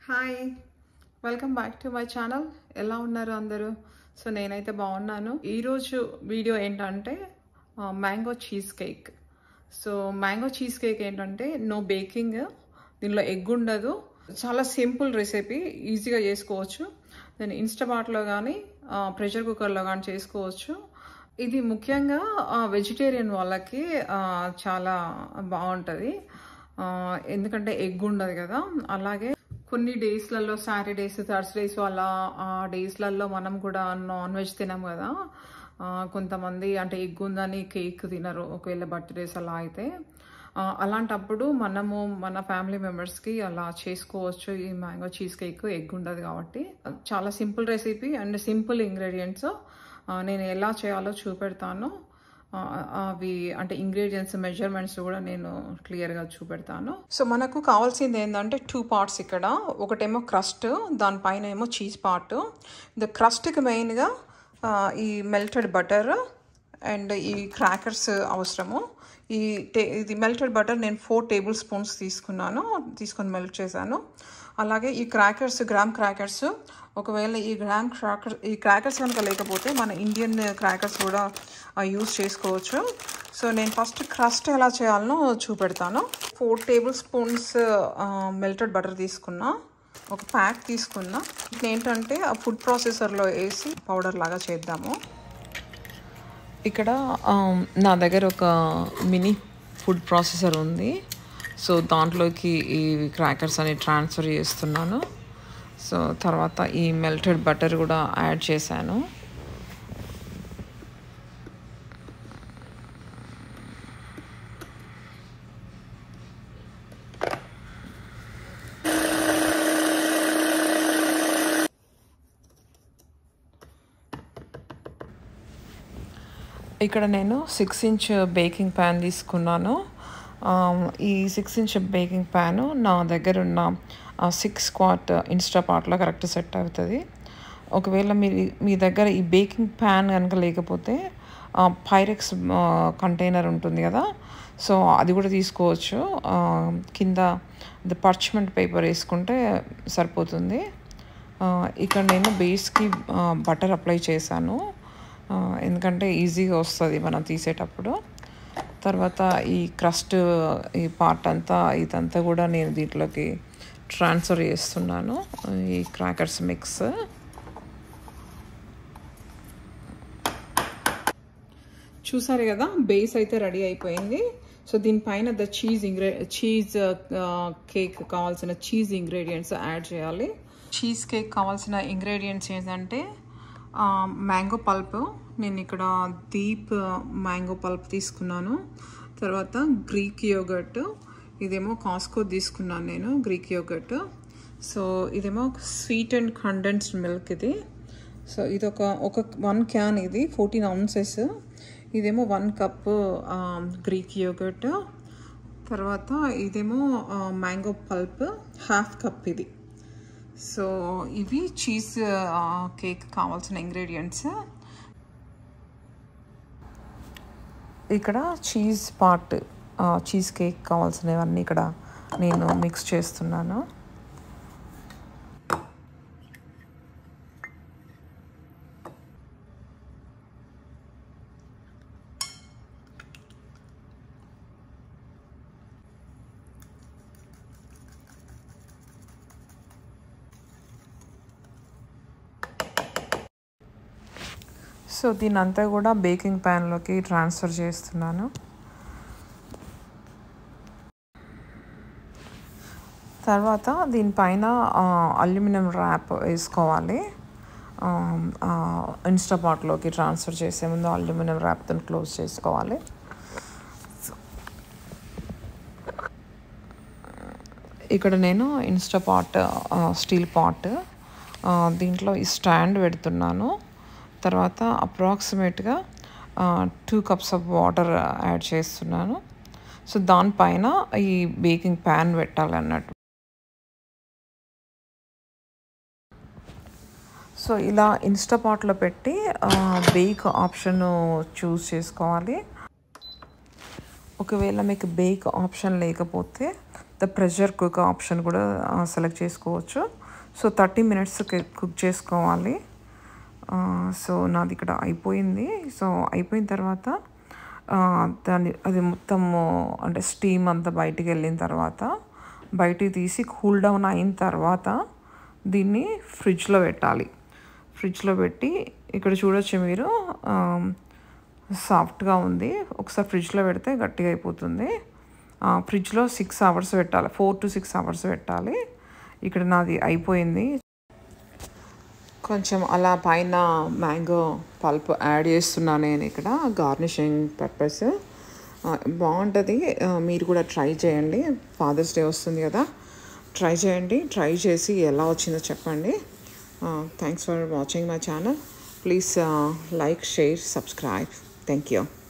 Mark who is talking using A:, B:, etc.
A: hi welcome back to my channel ఎలా ఉన్నారు అందరూ సో నేనైతే బాగున్నాను ఈరోజు వీడియో ఏంటంటే mango cheesecake so mango cheesecake ఏంటంటే నో బేకింగ్ దీనిలో ఎగ్ ఉండదు చాలా సింపుల్ రెసిపీ ఈజీగా చేసుకోవచ్చు నేను ఇన్స్టామార్ట్లో కానీ ప్రెషర్ కుక్కర్లో కానీ చేసుకోవచ్చు ఇది ముఖ్యంగా వెజిటేరియన్ వాళ్ళకి ఆ, చాలా బాగుంటుంది ఆ, ఎందుకంటే ఎగ్ ఉండదు కదా అలాగే కొన్ని డేస్లలో సాటర్డేస్ థర్స్డేస్ అలా ఆ డేస్లలో మనం కూడా నాన్ వెజ్ తినాం కదా ఆ, కొంతమంది అంటే ఎగ్ ఉందని కేక్ తినరు ఒకవేళ బర్త్డేస్ అలా అయితే ఆ, అలాంటప్పుడు మనము మన ఫ్యామిలీ మెంబర్స్కి అలా చేసుకోవచ్చు ఈ మ్యాంగో చీజ్ కేక్ ఎగ్ ఉండదు కాబట్టి చాలా simple recipe and simple ingredients నేను ఎలా చేయాలో చూపెడతాను ఆ, అవి అంటే ఇంగ్రీడియంట్స్ మెజర్మెంట్స్ కూడా నేను క్లియర్గా చూపెడతాను సో మనకు కావాల్సింది ఏంటంటే టూ పార్ట్స్ ఇక్కడ ఒకటేమో క్రస్ట్ దానిపైన ఏమో చీజ్ పార్ట్ ద క్రస్ట్కి మెయిన్గా ఈ మెల్టెడ్ బటర్ అండ్ ఈ క్రాకర్స్ అవసరము ఈ టే ఇది మెల్టెడ్ బటర్ నేను ఫోర్ టేబుల్ స్పూన్స్ తీసుకున్నాను తీసుకొని మెల్ట్ చేశాను అలాగే ఈ క్రాకర్స్ గ్రామ్ క్రాకర్స్ ఒకవేళ ఈ గ్రామ్ క్రాకర్ ఈ క్రాకర్స్ కనుక లేకపోతే మన ఇండియన్ క్రాకర్స్ కూడా యూస్ చేసుకోవచ్చు సో నేను ఫస్ట్ క్రస్ట్ ఎలా చేయాలనో చూపెడతాను four tablespoons melted butter తీసుకున్నా ఒక ప్యాక్ తీసుకున్నా ఏంటంటే ఆ ఫుడ్ ప్రాసెసర్లో వేసి పౌడర్ లాగా చేద్దాము ఇక్కడ ఆమ్, నా దగ్గర ఒక మినీ ఫుడ్ ప్రాసెసర్ ఉంది సో దాంట్లోకి ఈ క్రాకర్స్ అని ట్రాన్స్ఫర్ చేస్తున్నాను సో తర్వాత ఈ మెల్టెడ్ బటర్ కూడా యాడ్ చేశాను ఇక్కడ నేను సిక్స్ ఇంచ్ బేకింగ్ ప్యాన్ తీసుకున్నాను ఆ, ఈ సిక్స్ ఇంచ్ బేకింగ్ ప్యాను నా దగ్గర ఉన్న సిక్స్ క్వాట్ ఇన్స్టాపాట్లో కరెక్ట్ సెట్ అవుతుంది ఒకవేళ మీ మీ దగ్గర ఈ బేకింగ్ ప్యాన్ కనుక లేకపోతే పైరెక్స్ కంటైనర్ ఉంటుంది కదా సో అది కూడా తీసుకోవచ్చు ఆ, కింద ది పర్చ్మెంట్ పేపర్ వేసుకుంటే సరిపోతుంది ఆ, ఇక్కడ నేను బేస్కి బటర్ అప్లై చేశాను ఆ, ఎందుకంటే ఈజీగా వస్తుంది మనం తీసేటప్పుడు తర్వాత ఈ క్రస్ట్ ఈ పార్ట్ అంతా ఇదంతా కూడా నేను దీంట్లోకి ట్రాన్స్ఫర్ చేస్తున్నాను ఈ క్రాకర్స్ మిక్స్ చూసారు కదా బేస్ అయితే రెడీ అయిపోయింది సో దీనిపైన ద చీజ్ ఇంగ్రీ చీజ్ కేక్ కావాల్సిన చీజ్ ఇంగ్రీడియంట్స్ యాడ్ చేయాలి చీజ్ కేక్ కావాల్సిన ఇంగ్రీడియంట్స్ ఏంటంటే మ్యాంగో పల్ప్ నేను ఇక్కడ డీప్ మ్యాంగో పల్ప్ తీసుకున్నాను తర్వాత గ్రీక్ యోగట్ ఇదేమో కాస్కో తీసుకున్నాను నేను గ్రీక్ యోగట్ సో ఇదేమో స్వీట్ అండ్ కండెన్స్డ్ మిల్క్ ఇది సో ఇది ఒక ఒక వన్ క్యాన్ ఇది ఫోర్టీన్ ఔన్సెస్ ఇదేమో వన్ కప్ గ్రీక్ యోగట్ తర్వాత ఇదేమో మ్యాంగో పల్ప్ హాఫ్ కప్ ఇది సో ఇవి చీజ్ కేక్ కావాల్సిన ఇంగ్రీడియంట్స్ ఇక్కడ చీజ్ పార్ట్ చీజ్ కేక్ కావాల్సినవన్నీ ఇక్కడ నేను మిక్స్ చేస్తున్నాను సో దీని అంతా కూడా బేకింగ్ ప్యాన్లోకి ట్రాన్స్ఫర్ చేస్తున్నాను తర్వాత దీనిపైన అల్యూమినియం ర్యాప్ వేసుకోవాలి ఇన్స్టాపాట్లోకి ట్రాన్స్ఫర్ చేసే ముందు అల్యూమినియం ర్యాప్తో క్లోజ్ చేసుకోవాలి ఇక్కడ నేను ఇన్స్టాపాట్ స్టీల్ పాట్ దీంట్లో ఈ స్టాండ్ పెడుతున్నాను తర్వాత అప్రాక్సిమేట్గా two cups of water add చేస్తున్నాను సో దానిపైన ఈ బేకింగ్ ప్యాన్ పెట్టాలి అన్నట్టు సో ఇలా ఇన్స్టాపాట్లో పెట్టి బేక్ ఆప్షన్ చూస్ చేసుకోవాలి ఒకవేళ మీకు బేక్ ఆప్షన్ లేకపోతే ద ప్రెషర్ కుక్ ఆప్షన్ కూడా సెలెక్ట్ చేసుకోవచ్చు సో థర్టీ మినిట్స్ కుక్ చేసుకోవాలి ఆ, సో నాది ఇక్కడ అయిపోయింది సో అయిపోయిన తర్వాత ఆ, దాన్ని అది మొత్తము అంటే స్టీమ్ అంతా బయటికి వెళ్ళిన తర్వాత బయటికి తీసి కూల్ డౌన్ అయిన తర్వాత దీన్ని ఫ్రిడ్జ్లో పెట్టాలి ఫ్రిడ్జ్లో పెట్టి ఇక్కడ చూడొచ్చు మీరు సాఫ్ట్గా ఉంది ఒకసారి ఫ్రిడ్జ్లో పెడితే గట్టిగా అయిపోతుంది ఆ, ఫ్రిడ్జ్లో సిక్స్ అవర్స్ పెట్టాలి ఫోర్ టు సిక్స్ అవర్స్ పెట్టాలి ఇక్కడ నాది అయిపోయింది కొంచెం అలా పైన మ్యాంగో పల్ప్ యాడ్ చేస్తున్నాను నేను ఇక్కడ గార్నిషింగ్ పర్పస్ బాగుంటుంది ఆ, మీరు కూడా ట్రై చేయండి ఫాదర్స్ డే వస్తుంది కదా ట్రై చేయండి ట్రై చేసి ఎలా వచ్చిందో చెప్పండి thanks for watching my channel please like share subscribe thank you